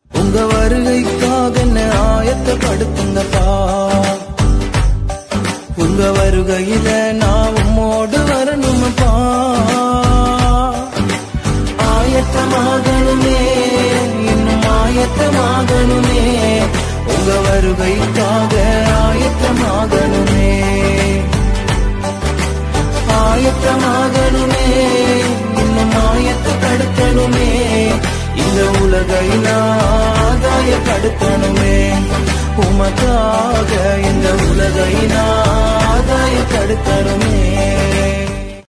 உங்க வருகைக்காக என்ன ஆயத்தப்படுத்துங்கப்பா உங்க வருகையில நான் உம்மோடு வரணுமப்பா ஆயத்தமாகணுமே இன்னும் ஆயத்தமாகணுமே உங்க வருகைக்காக ஆயத்தமாகணுமே ஆயத்தமாகணுமே இன்னும் ஆயத்தப்படுத்தணுமே இந்த உலகை ஆதாயப்படுத்தணுமே உமக்காக இந்த உலகை ஆதாயப்படுத்தணுமே